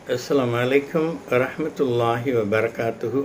அஸ்ஸலாமு அலைக்கும் வரஹ்மத்துல்லாஹி வபரகாத்துஹு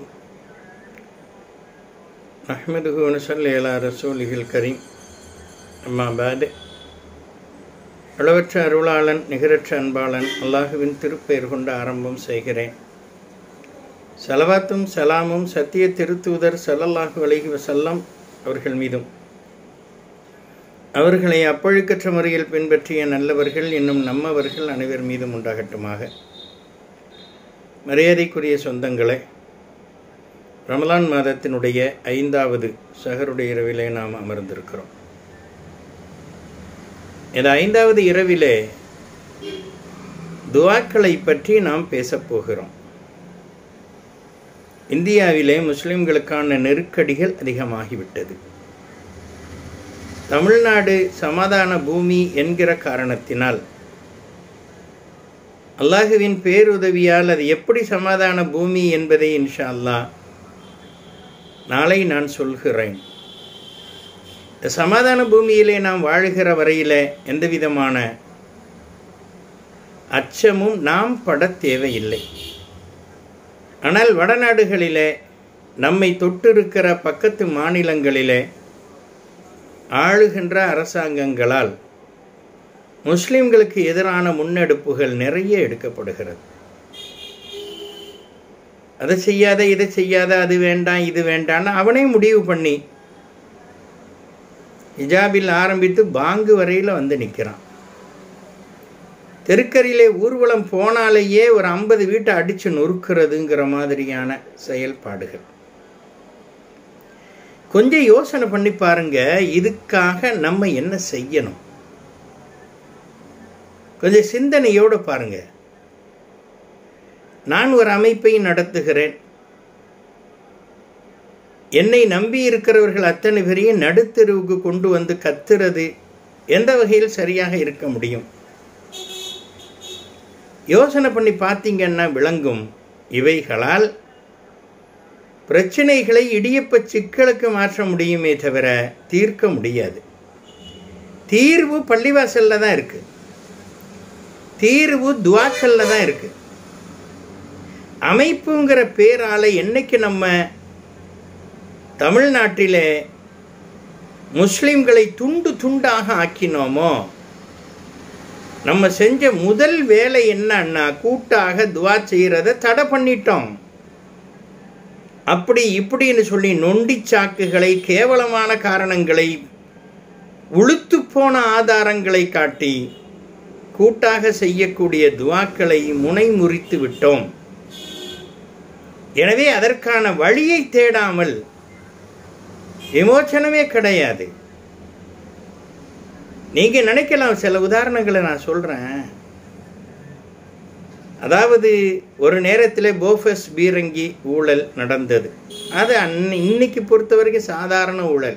நஹ்மதுஹு நசல்லி அலா ரசூலிஹில் கரீம் அம்மா பாது அளவற்ற அருளாளன் நிகரற்ற அன்பாளன் அல்லாஹுவின் திருப்பெயர் கொண்டு ஆரம்பம் செய்கிறேன் சலவாத்தும் சலாமும் சத்திய திருத்தூதர் ஸல்லல்லாஹு அலைஹி வஸல்லம் அவர்கள் மீதும் அவர்களை அப்பழுக்கற்ற முறையில் பின்பற்றிய நல்லவர்கள் இன்னும் நம்மவர்கள் அனைவர் மீதும் உண்டாகட்டுமாக மரியாதைக்குரிய சொந்தங்களே ரமலான் மாதத்தினுடைய ஐந்தாவது சஹருடைய இரவிலே நாம் அமர்ந்திருக்கிறோம் இந்த ஐந்தாவது இரவிலே துவாக்களை பற்றி நாம் பேசப் போகிறோம் இந்தியாவிலே முஸ்லிம்களுக்கான நெருக்கடிகள் அதிகமாகிவிட்டது தமிழ்நாடு சமாதான பூமி என்கிற காரணத்தினால் அல்லாஹுவின் பேருதவியால் அது எப்படி சமாதான பூமி என்பதை இன்ஷா அல்லாஹ் நாளை நான் சொல்கிறேன் இந்த சமாதான பூமியிலே நாம் வாழுகிற வரையில் எந்த விதமான அச்சமும் நாம் பட தேவையில்லை ஆனால் வடநாடுகளிலே நம்மை தொட்டிருக்கிற பக்கத்து மாநிலங்களிலே ஆளுகின்ற அரசாங்கங்களால் முஸ்லிம்களுக்கு எதிரான முன்னெடுப்புகள் நிறைய எடுக்கப்படுகிறது அதை செய்யாத இதை செய்யாத அது வேண்டாம் இது வேண்டான்னு அவனே முடிவு பண்ணி ஹிஜாபில் ஆரம்பித்து பாங்கு வரையில் வந்து நிற்கிறான் தெருக்கரிலே ஊர்வலம் போனாலேயே ஒரு ஐம்பது வீட்டை அடித்து நொறுக்கிறதுங்கிற மாதிரியான செயல்பாடுகள் கொஞ்சம் யோசனை பண்ணி பாருங்க இதுக்காக நம்ம என்ன செய்யணும் கொஞ்சம் சிந்தனையோடு பாருங்க நான் ஒரு அமைப்பை நடத்துகிறேன் என்னை நம்பி இருக்கிறவர்கள் அத்தனை பேரையும் நடுத்தெருவுக்கு கொண்டு வந்து கத்துறது எந்த வகையில் சரியாக இருக்க முடியும் யோசனை பண்ணி பார்த்தீங்கன்னா விளங்கும் இவைகளால் பிரச்சனைகளை இடியப்ப சிக்கலுக்கு மாற்ற முடியுமே தவிர தீர்க்க முடியாது தீர்வு பள்ளிவாசல்ல தான் இருக்கு தீர்வு துவாக்கல்ல தான் இருக்கு அமைப்புங்கிற பேரால என்னைக்கு நம்ம தமிழ்நாட்டிலே முஸ்லிம்களை துண்டு துண்டாக ஆக்கினோமோ நம்ம செஞ்ச முதல் வேலை என்னன்னா கூட்டாக துவா செய்கிறத தடை பண்ணிட்டோம் அப்படி இப்படின்னு சொல்லி நொண்டி சாக்குகளை கேவலமான காரணங்களை உளுத்து போன ஆதாரங்களை காட்டி கூட்டாக செய்யக்கூடிய துவாக்களை முனை முறித்து விட்டோம் எனவே அதற்கான வழியை தேடாமல் விமோச்சனமே கிடையாது நீங்க நினைக்கலாம் சில உதாரணங்களை நான் சொல்றேன் அதாவது ஒரு நேரத்தில் போஃபஸ் பீரங்கி ஊழல் நடந்தது அது அன் இன்னைக்கு பொறுத்த வரைக்கும் சாதாரண ஊழல்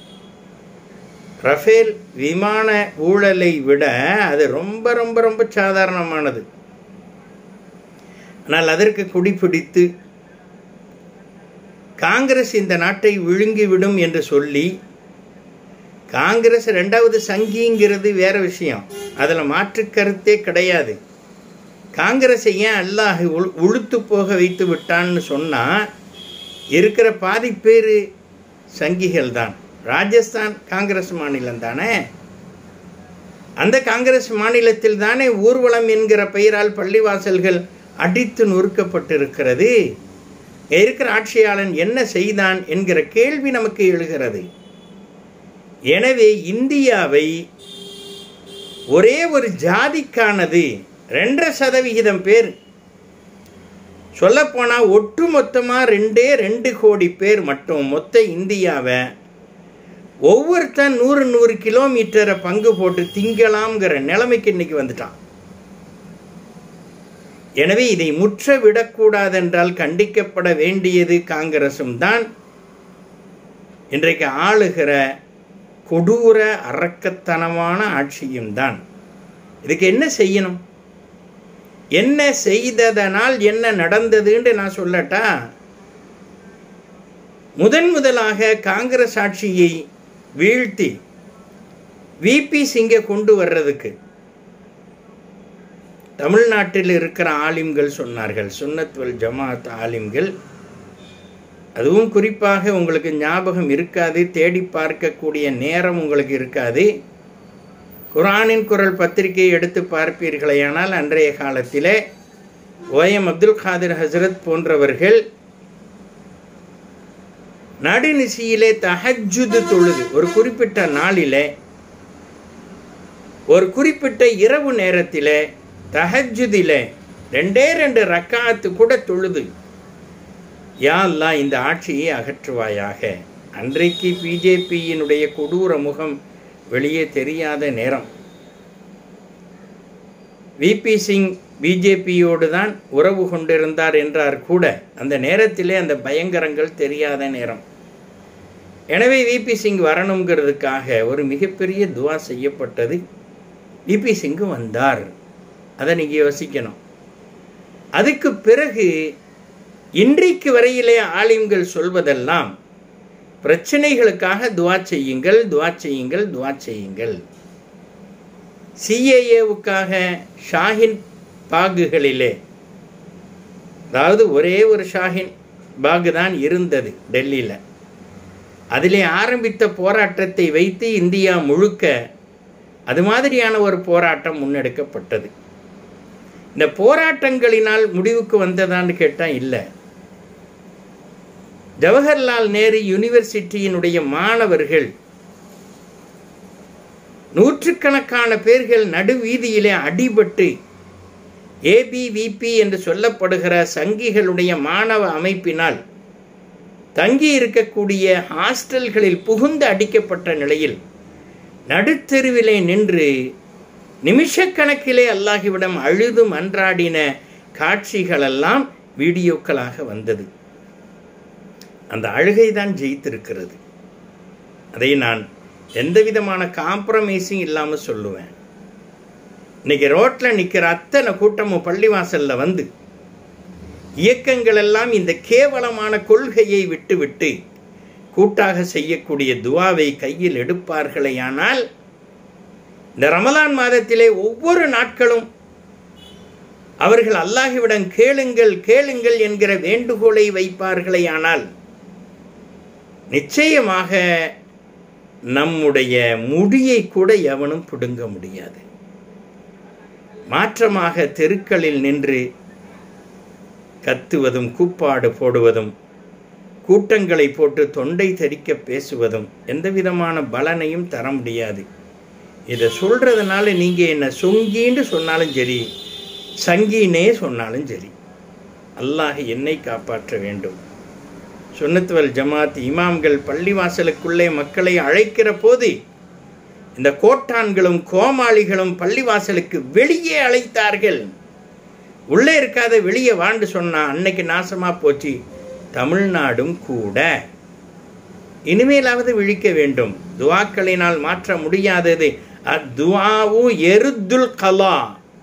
ரஃபேல் விமான ஊழலை விட அது ரொம்ப ரொம்ப ரொம்ப சாதாரணமானது ஆனால் அதற்கு குடிப்பிடித்து காங்கிரஸ் இந்த நாட்டை விழுங்கிவிடும் என்று சொல்லி காங்கிரஸ் ரெண்டாவது சங்கிங்கிறது வேற விஷயம் அதில் மாற்று கருத்தே கிடையாது காங்கிரஸை ஏன் அல்லாஹ் உளுத்து போக வைத்து விட்டான்னு சொன்னால் இருக்கிற பாதி பேர் சங்கிகள் தான் ராஜஸ்தான் காங்கிரஸ் மாநிலம் தானே அந்த காங்கிரஸ் மாநிலத்தில் தானே ஊர்வலம் என்கிற பெயரால் பள்ளிவாசல்கள் அடித்து நொறுக்கப்பட்டிருக்கிறது இருக்கிற ஆட்சியாளன் என்ன செய்தான் என்கிற கேள்வி நமக்கு எழுகிறது எனவே இந்தியாவை ஒரே ஒரு ஜாதிக்கானது ரெண்டரை சதவிகிதம் பேர் சொல்லப்போனால் ஒட்டு மொத்தமாக ரெண்டே ரெண்டு கோடி பேர் மட்டும் மொத்த இந்தியாவை ஒவ்வொருத்தன் நூறு நூறு கிலோமீட்டரை பங்கு போட்டு திங்கலாம்ங்கிற நிலைமைக்கு இன்னைக்கு வந்துட்டான் எனவே இதை முற்ற விடக்கூடாதென்றால் கண்டிக்கப்பட வேண்டியது காங்கிரசும் தான் இன்றைக்கு ஆளுகிற கொடூர அரக்கத்தனமான ஆட்சியும் தான் இதுக்கு என்ன செய்யணும் என்ன செய்ததனால் என்ன நடந்ததுன்னு நான் சொல்லட்டா முதன் முதலாக காங்கிரஸ் ஆட்சியை வீழ்த்தி விபி சிங்கை கொண்டு வர்றதுக்கு தமிழ்நாட்டில் இருக்கிற ஆலிம்கள் சொன்னார்கள் சுன்னத் வல் ஜமாத் ஆலிம்கள் அதுவும் குறிப்பாக உங்களுக்கு ஞாபகம் இருக்காது தேடி பார்க்கக்கூடிய நேரம் உங்களுக்கு இருக்காது குரானின் குரல் பத்திரிகையை எடுத்து பார்ப்பீர்களேயானால் அன்றைய காலத்திலே ஓஎம் அப்துல் காதிர் ஹசரத் போன்றவர்கள் நடுநிசியிலே தஹஜுது தொழுது ஒரு குறிப்பிட்ட நாளிலே ஒரு குறிப்பிட்ட இரவு நேரத்திலே தஹஜுதிலே ரெண்டே ரெண்டு ரக்காத்து கூட தொழுது யா அல்லாஹ் இந்த ஆட்சியை அகற்றுவாயாக அன்றைக்கு பிஜேபியினுடைய கொடூர முகம் வெளியே தெரியாத நேரம் விபி சிங் பிஜேபியோடு தான் உறவு கொண்டிருந்தார் என்றார் கூட அந்த நேரத்திலே அந்த பயங்கரங்கள் தெரியாத நேரம் எனவே விபி சிங் வரணுங்கிறதுக்காக ஒரு மிகப்பெரிய துவா செய்யப்பட்டது விபி சிங்கு வந்தார் அதை நீங்கள் யோசிக்கணும் அதுக்கு பிறகு இன்றைக்கு வரையிலே ஆலிம்கள் சொல்வதெல்லாம் பிரச்சனைகளுக்காக துவா செய்யுங்கள் துவா செய்யுங்கள் துவா செய்யுங்கள் சிஏஏவுக்காக ஷாஹின் பாகுகளிலே அதாவது ஒரே ஒரு ஷாஹின் பாகு தான் இருந்தது டெல்லியில் அதிலே ஆரம்பித்த போராட்டத்தை வைத்து இந்தியா முழுக்க அது மாதிரியான ஒரு போராட்டம் முன்னெடுக்கப்பட்டது இந்த போராட்டங்களினால் முடிவுக்கு வந்ததான்னு கேட்டால் இல்லை ஜவஹர்லால் நேரு யூனிவர்சிட்டியினுடைய மாணவர்கள் நூற்றுக்கணக்கான பேர்கள் நடுவீதியிலே அடிபட்டு ஏபிவிபி என்று சொல்லப்படுகிற சங்கிகளுடைய மாணவ அமைப்பினால் தங்கி இருக்கக்கூடிய ஹாஸ்டல்களில் புகுந்து அடிக்கப்பட்ட நிலையில் நடுத்தெருவிலே நின்று நிமிஷக்கணக்கிலே அல்லாஹிவிடம் அழுது மன்றாடின காட்சிகளெல்லாம் வீடியோக்களாக வந்தது அந்த அழுகை தான் ஜெயித்திருக்கிறது அதை நான் எந்த விதமான காம்ப்ரமைஸும் இல்லாமல் சொல்லுவேன் இன்னைக்கு ரோட்டில் நிற்கிற அத்தனை கூட்டமும் பள்ளிவாசலில் வந்து இயக்கங்கள் எல்லாம் இந்த கேவலமான கொள்கையை விட்டுவிட்டு கூட்டாக செய்யக்கூடிய துவாவை கையில் எடுப்பார்களேயானால் இந்த ரமலான் மாதத்திலே ஒவ்வொரு நாட்களும் அவர்கள் அல்லாஹிவிடம் கேளுங்கள் கேளுங்கள் என்கிற வேண்டுகோளை வைப்பார்களேயானால் நிச்சயமாக நம்முடைய முடியை கூட எவனும் பிடுங்க முடியாது மாற்றமாக தெருக்களில் நின்று கத்துவதும் கூப்பாடு போடுவதும் கூட்டங்களை போட்டு தொண்டை தரிக்க பேசுவதும் எந்த விதமான பலனையும் தர முடியாது இதை சொல்கிறதுனால நீங்கள் என்ன சொங்கின்னு சொன்னாலும் சரி சங்கினே சொன்னாலும் சரி அல்லாஹ் என்னை காப்பாற்ற வேண்டும் சுன்னத்துவல் ஜமாத் இமாம்கள் பள்ளிவாசலுக்குள்ளே மக்களை அழைக்கிற போது இந்த கோட்டான்களும் கோமாளிகளும் பள்ளிவாசலுக்கு வெளியே அழைத்தார்கள் உள்ளே இருக்காத வெளியே வாண்டு சொன்னா அன்னைக்கு நாசமாக போச்சு தமிழ்நாடும் கூட இனிமேலாவது விழிக்க வேண்டும் துவாக்களினால் மாற்ற முடியாதது அத்துவாவு எருத்துல் கலா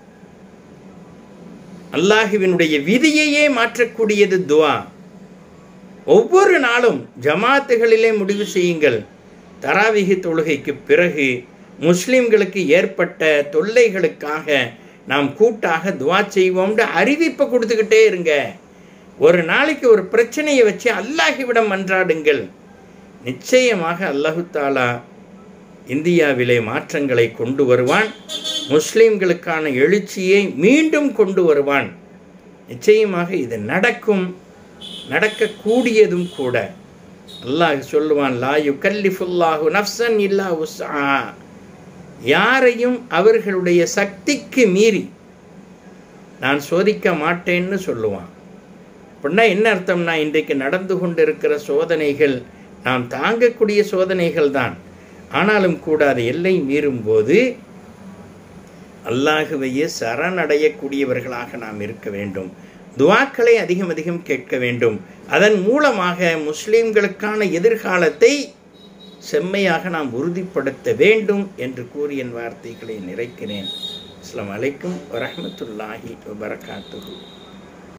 அல்லாஹுவினுடைய விதியையே மாற்றக்கூடியது துவா ஒவ்வொரு நாளும் ஜமாத்துகளிலே முடிவு செய்யுங்கள் தராவிகி தொழுகைக்கு பிறகு முஸ்லிம்களுக்கு ஏற்பட்ட தொல்லைகளுக்காக நாம் கூட்டாக துவா செய்வோம்னு அறிவிப்பை கொடுத்துக்கிட்டே இருங்க ஒரு நாளைக்கு ஒரு பிரச்சனையை வச்சு அல்லாஹிவிடம் மன்றாடுங்கள் நிச்சயமாக அல்லாஹு தாலா இந்தியாவிலே மாற்றங்களை கொண்டு வருவான் முஸ்லிம்களுக்கான எழுச்சியை மீண்டும் கொண்டு வருவான் நிச்சயமாக இது நடக்கும் நடக்கக்கூடியதும் கூட அல்லாஹ் சொல்லுவான் லா யுகல்லிஃபுல்லாஹு நஃப்சன் இல்லா உஸ்ஆ யாரையும் அவர்களுடைய சக்திக்கு மீறி நான் சோதிக்க மாட்டேன்னு சொல்லுவான் அப்படின்னா என்ன அர்த்தம்னா இன்றைக்கு நடந்து கொண்டிருக்கிற சோதனைகள் நாம் தாங்கக்கூடிய சோதனைகள் தான் ஆனாலும் கூட அது எல்லை மீறும்போது அல்லாஹுவையே சரணடையக்கூடியவர்களாக நாம் இருக்க வேண்டும் துவாக்களை அதிகம் அதிகம் கேட்க வேண்டும் அதன் மூலமாக முஸ்லிம்களுக்கான எதிர்காலத்தை செம்மையாக நாம் உறுதிப்படுத்த வேண்டும் என்று கூறி என் வார்த்தைகளை நிறைக்கிறேன் அஸ்லாம் அலைக்கும் வரமத்துல்லாஹி வபரகாத்துஹூ